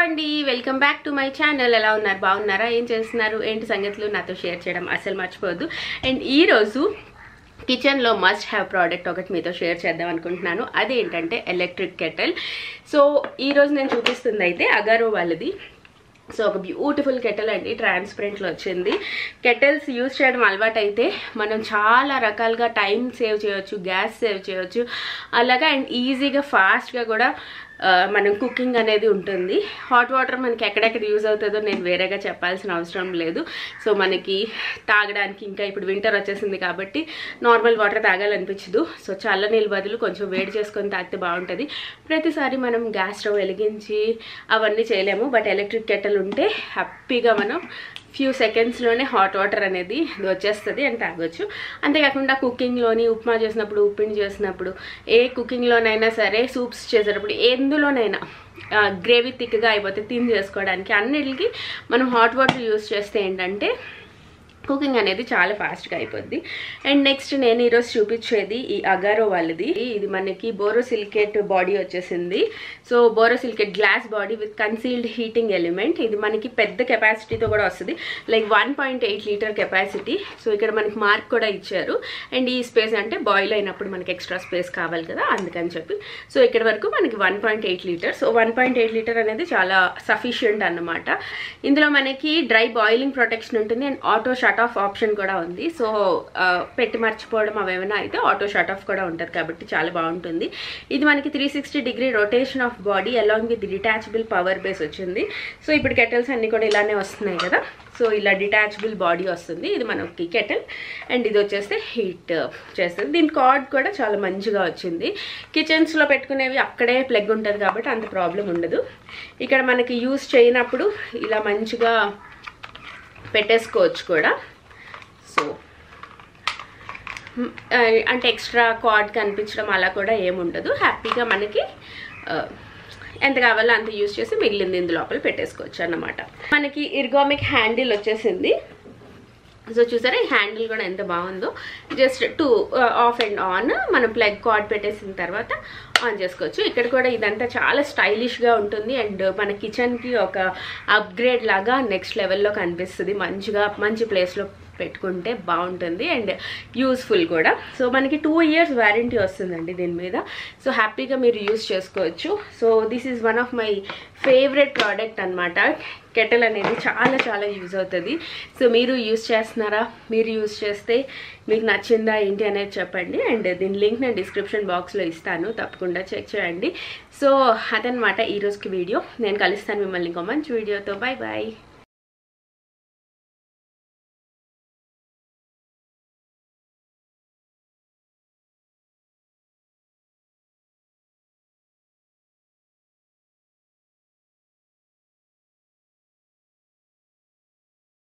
అండి welcome back to my channel ఎలా ఉన్నారు బాగున్నారా ఏం చేస్తున్నారు ఏంటి సంగతులు నాతో షేర్ చేయడం అసలు మర్చిపోవద్దు అండ్ ఈ రోజు కిచెన్లో మస్ట్ హ్యావ్ ప్రోడక్ట్ ఒకటి మీతో షేర్ చేద్దాం అనుకుంటున్నాను అదేంటంటే ఎలక్ట్రిక్ కెటల్ సో ఈ రోజు నేను చూపిస్తుంది అయితే అగారో వాళ్ళది సో ఒక బ్యూటిఫుల్ కెటల్ అండి ట్రాన్స్పరెంట్లో వచ్చింది కెటల్స్ యూజ్ చేయడం అలవాటు అయితే మనం చాలా రకాలుగా టైం సేవ్ చేయొచ్చు గ్యాస్ సేవ్ చేయొచ్చు అలాగా అండ్ ఈజీగా ఫాస్ట్గా కూడా ఆ, మనం కుకింగ్ అనేది ఉంటుంది హాట్ వాటర్ మనకి ఎక్కడెక్కడ యూజ్ అవుతుందో నేను వేరేగా చెప్పాల్సిన అవసరం లేదు సో మనకి తాగడానికి ఇంకా ఇప్పుడు వింటర్ వచ్చేసింది కాబట్టి నార్మల్ వాటర్ తాగాలనిపించదు సో చల్ల నీళ్ళు బదులు కొంచెం వేడి చేసుకొని తాగితే బాగుంటుంది ప్రతిసారి మనం గ్యాస్ స్టవ్ వెలిగించి అవన్నీ చేయలేము బట్ ఎలక్ట్రిక్ కెటల్ ఉంటే హ్యాపీగా మనం ఫ్యూ సెకండ్స్లోనే హాట్ వాటర్ అనేది వచ్చేస్తుంది అని తాగొచ్చు అంతేకాకుండా కుకింగ్లోని ఉప్మా చేసినప్పుడు ఉప్పిని చేసినప్పుడు ఏ కుకింగ్లోనైనా సరే సూప్స్ చేసేటప్పుడు ఎందులోనైనా గ్రేవీ థిక్గా అయిపోతే తిని చేసుకోవడానికి అన్నిటికి మనం హాట్ వాటర్ యూస్ చేస్తే ఏంటంటే కుకింగ్ అనేది చాలా ఫాస్ట్గా అయిపోద్ది అండ్ నెక్స్ట్ నేను ఈరోజు చూపించేది ఈ అగారో వాళ్ళది ఇది మనకి బోరోసిలికేట్ బాడీ వచ్చేసింది so borosilicate glass body with concealed heating element ఇది మనకి పెద్ద కెపాసిటీతో కూడా వస్తుంది like one point eight litre capacity so ఇక్కడ మనకి మార్క్ కూడా ఇచ్చారు అండ్ ఈ స్పేస్ అంటే బాయిల్ అయినప్పుడు మనకి ఎక్స్ట్రా స్పేస్ కావాలి కదా అందుకని చెప్పి సో ఇక్కడ వరకు మనకి one point eight litre so one point eight litre అనేది చాలా సఫిషియంట్ అన్నమాట ఇందులో మనకి డ్రై బాయిలింగ్ ప్రొటెక్షన్ ఉంటుంది and auto shut off option కూడా ఉంది సో ఆ, పెట్టి మర్చిపోవడం అవేమైనా అయితే ఆటో షట్ ఆఫ్ కూడా ఉంటుంది కాబట్టి చాలా బాగుంటుంది ఇది మనకి three sixty degree rotation of body along with detachable power base వచ్చింది సో ఇప్పుడు కెటల్స్ అన్ని కూడా ఇలానే వస్తున్నాయి కదా సో ఇలా డిటాచబుల్ బాడీ వస్తుంది ఇది మనకి కెటల్ అండ్ ఇది వచ్చేస్తే హీట్ చేస్తుంది దీని కార్డ్ కూడా చాలా మంచిగా వచ్చింది కిచెన్స్లో పెట్టుకునేవి అక్కడే ప్లగ్ ఉంటుంది కాబట్టి అంత ప్రాబ్లం ఉండదు ఇక్కడ మనకి యూస్ చేయనప్పుడు ఇలా మంచిగా పెట్టేసుకోవచ్చు కూడా సో మ్, ఆ, అంటే ఎక్స్ట్రా కార్డ్ కనిపించడం అలా కూడా ఏముండదు హ్యాపీగా మనకి ఆ, ఎంత కావాలో అంత యూస్ చేసి మిగిలింది ఇందు లోపల పెట్టేసుకోవచ్చు అన్నమాట మనకి ఇర్గామిక్ హ్యాండిల్ వచ్చేసింది సో చూసారా ఈ హ్యాండిల్ కూడా ఎంత బాగుందో just to off and on మనం ప్లగ్ కార్డ్ పెట్టేసిన తర్వాత ఆన్ చేసుకోవచ్చు ఇక్కడ కూడా ఇదంతా చాలా స్టైలిష్గా ఉంటుంది అండ్ మన కిచెన్కి ఒక అప్గ్రేడ్ లాగా నెక్స్ట్ లెవెల్లో కనిపిస్తుంది మంచిగా మంచి ప్లేస్లో పెట్టుకుంటే బాగుంటుంది అండ్ యూస్ఫుల్ కూడా సో మనకి టూ ఇయర్స్ వ్యారంటీ వస్తుందండి దీని మీద సో హ్యాపీగా మీరు యూస్ చేసుకోవచ్చు so this is one of my favourite product అనమాట కెటల్ అనేది చాలా చాలా యూజ్ అవుతుంది సో మీరు యూస్ చేస్తున్నారా మీరు యూస్ చేస్తే మీకు నచ్చిందా ఏంటి అనేది చెప్పండి అండ్ దీని లింక్ నేను డిస్క్రిప్షన్ బాక్స్లో ఇస్తాను తప్పకుండా చెక్ చేయండి సో అదనమాట ఈరోజుకి వీడియో నేను కలుస్తాను మిమ్మల్ని ఇంకో మంచి వీడియోతో బాయ్ బాయ్